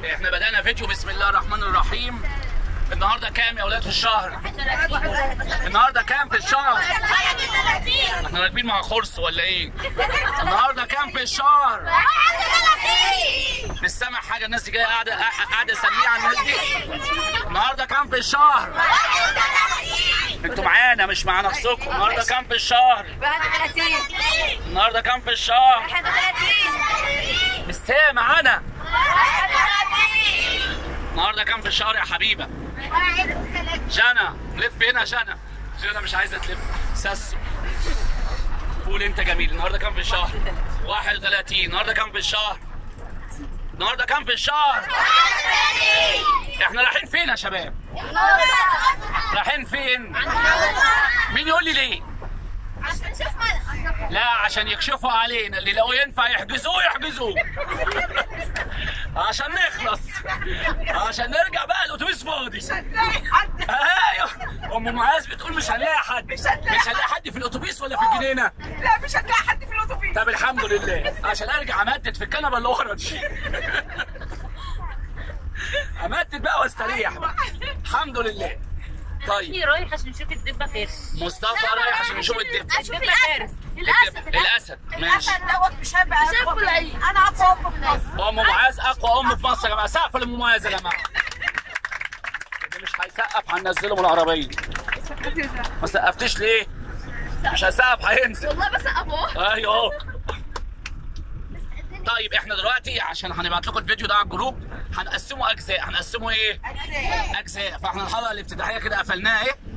احنا بدأنا فيديو بسم الله الرحمن الرحيم النهارده كام يا اولاد في الشهر؟ النهارده كام في الشهر؟ احنا راكبين مع خرس ولا ايه؟ النهارده كام في الشهر؟ مش سامع حاجه الناس دي جايه قاعده قاعده سميعه الناس دي النهارده كام في الشهر؟ انتوا معانا مش مع نفسكم النهارده كام في الشهر؟ 31 النهارده كام في الشهر؟ 31 مش سامع انا 31 النهارده كام في الشهر يا حبيبه؟ جنى لف هنا جنى جنى مش عايزه تلف ساسو قول انت جميل النهارده كام في الشهر 31 النهارده كام في الشهر النهارده كام في الشهر احنا رايحين فين يا شباب رايحين فين مين يقول لي ليه لا عشان يكشفوا علينا اللي لو ينفع يحجزوه يحجزوه عشان نخلص عشان نرجع بقى الاتوبيس فاضي ايوه ام معاذ بتقول مش هنلاقي حد مش هنلاقي حد في الاتوبيس ولا في الجنينه لا مش هتلاقي حد في الاتوبيس طب الحمد لله عشان ارجع امدد في الكنبه اللي ورا دي امدد بقى واستريح بقى الحمد لله طيب رايح عشان نشوف الدبه فين مصطفى رايح عشان يشوف الدب الدبه فارس الدب الاسد ماشي الاسد دوت مش هيبقى مش هياكل العيد. انا اقوى ام في مصر ام معاذ اقوى ام في مصر يا جماعه سقف لام معاذ يا جماعه اللي مش هيسقف هننزله من العربيه ما سقفتش ليه؟ مش هسقف هينزل والله بس ابوه ايوه اهو طيب احنا دلوقتي عشان هنبعت لكم الفيديو ده على الجروب هنقسمه اجزاء هنقسمه ايه؟ اجزاء فاحنا الحلقه الافتتاحيه كده قفلناها ايه؟